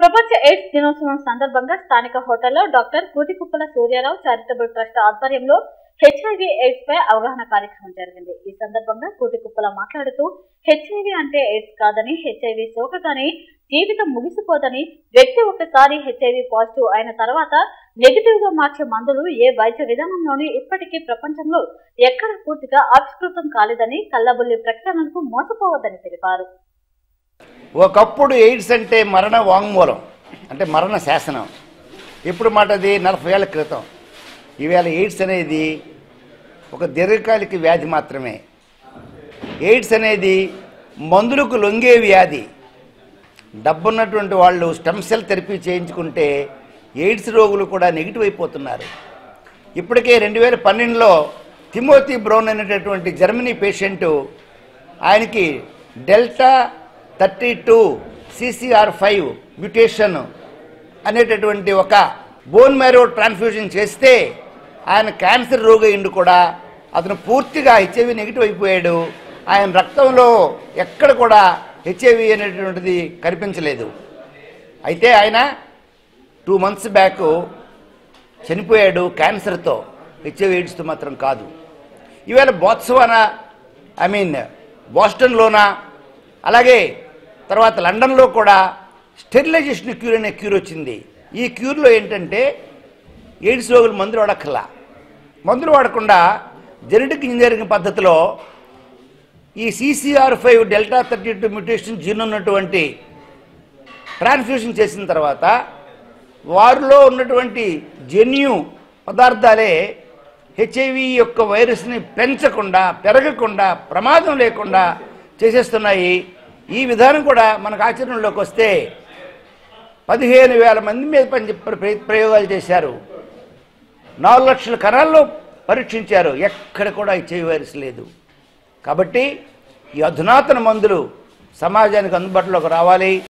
ప్రపంచ ఎయిడ్స్ దినోత్సవం సందర్భంగా స్థానిక హోటల్లో doctor Kutikuppala Suryarao charitable trust ఆధ్వర్యంలో హెచ్ఐవి ఎయిడ్స్ పై అవగాహన కార్యక్రమం జరిగింది ఈ సందర్భంగా కూటికుప్పల మాట్లాడుతూ హెచ్ఐవి అంటే ఎయిడ్స్ కాదని హెచ్ఐవి సోకగానే జీవితం ముగిసిపోదని వ్యక్తి ఒకసారి హెచ్ఐవి పాజిటివ్ అయిన తర్వాత నెగిటివ్ గా మార్చే మందులు ఏ వైద్య విధానంలోనూ ఇప్పటికీ ప్రపంచంలో ఎక్కడ పూర్తిగా ఆవిష్కృతం కాలేదని కల్లబుల్లి ప్రకటనలకు మోసపోవద్దని తెలిపారు ఒకప్పుడు ఎయిడ్స్ అంటే మరణ వాంగ్మూలం అంటే మరణ శాసనం ఇప్పుడు మాట అది నలభై ఏళ్ళ క్రితం ఈవేళ ఎయిడ్స్ అనేది ఒక దీర్ఘకాలిక వ్యాధి మాత్రమే ఎయిడ్స్ అనేది మందులకు లొంగే వ్యాధి డబ్బున్నటువంటి వాళ్ళు స్టెమ్ సెల్ థెరపీ చేయించుకుంటే ఎయిడ్స్ రోగులు కూడా నెగిటివ్ అయిపోతున్నారు ఇప్పటికే రెండు వేల పన్నెండులో తిమోతి బ్రౌన్ అనేటటువంటి జర్మనీ పేషెంటు ఆయనకి delta thirty two CCR five mutation అనేటటువంటి ఒక బోన్ మ్యారో ట్రాన్స్ఫ్యూజన్ చేస్తే ఆయన క్యాన్సర్ రోగయిండు కూడా అతను పూర్తిగా హెచ్ఐవి నెగిటివ్ అయిపోయాడు ఆయన రక్తంలో ఎక్కడ కూడా హెచ్ఐవి అనేటువంటిది కనిపించలేదు అయితే ఆయన టూ మంత్స్ బ్యాక్ చనిపోయాడు క్యాన్సర్తో హెచ్ఐవి ఎయిడ్స్తో మాత్రం కాదు ఈవేళ బోత్సవానా ఐ మీన్ బోస్టన్లోనా అలాగే తర్వాత లండన్లో కూడా స్టెరిలైజేషన్ క్యూర్ అనే క్యూర్ వచ్చింది ఈ క్యూర్లో ఏంటంటే ఎయిడ్స్ రోగులు మందులు వాడక్కర్లా మందులు వాడకుండా జెనెటిక్ ఇంజనీరింగ్ పద్ధతిలో ఈ CCR five delta thirty two mutation gene ఉన్నటువంటి ట్రాన్స్ఫ్యూషన్ చేసిన తర్వాత వారిలో ఉన్నటువంటి జన్యు పదార్థాలే హెచ్ఐవి యొక్క వైరస్ని పెంచకుండా పెరగకుండా ప్రమాదం లేకుండా చేసేస్తున్నాయి ఈ విధానం కూడా మనకు ఆచరణలోకి వస్తే పదిహేను వేల మంది మీద పని ప్ర- ప్రయోగాలు చేశారు నాలుగు లక్షల కణాల్లో పరీక్షించారు ఎక్కడ కూడా హెచ్ఐవి వైరస్ లేదు కాబట్టి ఈ అధునాతన మందులు సమాజానికి అందుబాటులోకి రావాలి